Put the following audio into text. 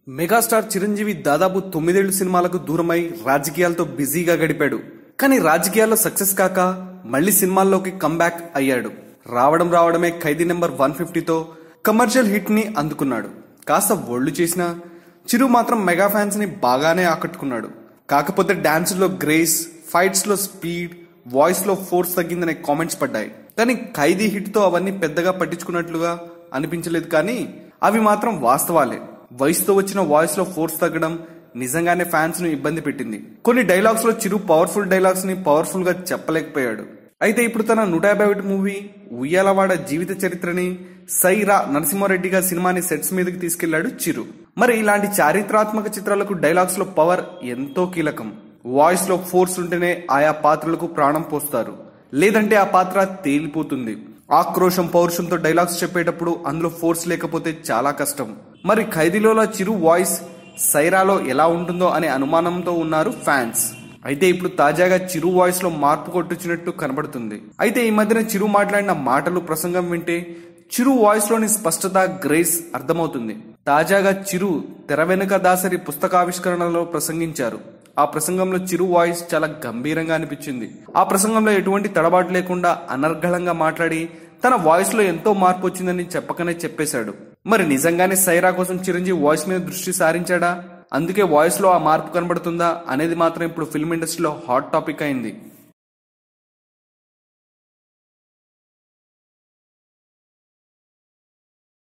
megastar Chiranjeevi దాదాపు తొమ్మిదేళ్లు సినిమాలకు దూరమై రాజకీయాలతో బిజీగా గడిపాడు కానీ రాజకీయాల్లో సక్సెస్ కాక మళ్లీ సినిమాల్లోకి కంబ్యాక్ అయ్యాడు రావడం రావడమే ఖైదీ నెంబర్ వన్ ఫిఫ్టీతో కమర్షియల్ హిట్ ని అందుకున్నాడు కాస్త ఒళ్ళు చేసినా చిరు మాత్రం మెగా ఫ్యాన్స్ ని బాగానే ఆకట్టుకున్నాడు కాకపోతే డాన్స్ లో గ్రేస్ ఫైట్స్ లో స్పీడ్ వాయిస్ లో ఫోర్స్ తగ్గిందనే కామెంట్స్ పడ్డాయి కానీ ఖైదీ హిట్ తో అవన్నీ పెద్దగా పట్టించుకున్నట్లుగా అనిపించలేదు కానీ అవి మాత్రం వాస్తవాలే వయసుతో వచ్చిన వాయిస్ లో ఫోర్స్ తగ్గడం నిజంగానే ఫ్యాన్స్ ను ఇబ్బంది పెట్టింది కొన్ని డైలాగ్స్ లో చిరు పవర్ఫుల్ డైలాగ్స్ ని పవర్ఫుల్ గా చెప్పలేకపోయాడు అయితే ఇప్పుడు తన నూట యాభై ఒకటి మూవీ ఉయ్యాలవాడ జీవిత చరిత్రని సైరా నరసింహారెడ్డిగా సినిమాని సెట్స్ మీదకి తీసుకెళ్లాడు చిరు మరి ఇలాంటి చారిత్రాత్మక చిత్రాలకు డైలాగ్స్ లో పవర్ ఎంతో కీలకం వాయిస్ లో ఫోర్స్ ఉంటేనే ఆయా పాత్రలకు ప్రాణం పోస్తారు లేదంటే ఆ పాత్ర తేలిపోతుంది ఆక్రోషం పౌరుషంతో డైలాగ్స్ చెప్పేటప్పుడు అందులో ఫోర్స్ లేకపోతే చాలా కష్టం మరి ఖైదీలోలా చిరు వాయిస్ సైరాలో ఎలా ఉంటుందో అనే అనుమానంతో ఉన్నారు ఫ్యాన్స్ అయితే ఇప్పుడు తాజాగా చిరు వాయిస్ లో మార్పు కొట్టుచ్చినట్టు కనబడుతుంది అయితే ఈ మధ్యన చిరు మాట్లాడిన మాటలు ప్రసంగం వింటే చిరు వాయిస్ లోని స్పష్టత గ్రేస్ అర్థమవుతుంది తాజాగా చిరు తెర వెనుక దాసరి పుస్తకావిష్కరణలో ప్రసంగించారు ఆ ప్రసంగంలో చిరు వాయిస్ చాలా గంభీరంగా అనిపించింది ఆ ప్రసంగంలో ఎటువంటి తడబాటు లేకుండా అనర్గళంగా మాట్లాడి తన వాయిస్ లో ఎంతో మార్పు వచ్చిందని చెప్పకనే చెప్పేశాడు మరి నిజంగానే సైరా కోసం చిరంజీవి వాయిస్ మీద దృష్టి సారించాడా అందుకే వాయిస్ లో ఆ మార్పు కనబడుతుందా అనేది మాత్రం ఇప్పుడు ఫిల్మ్ ఇండస్ట్రీలో హాట్ టాపిక్ అయింది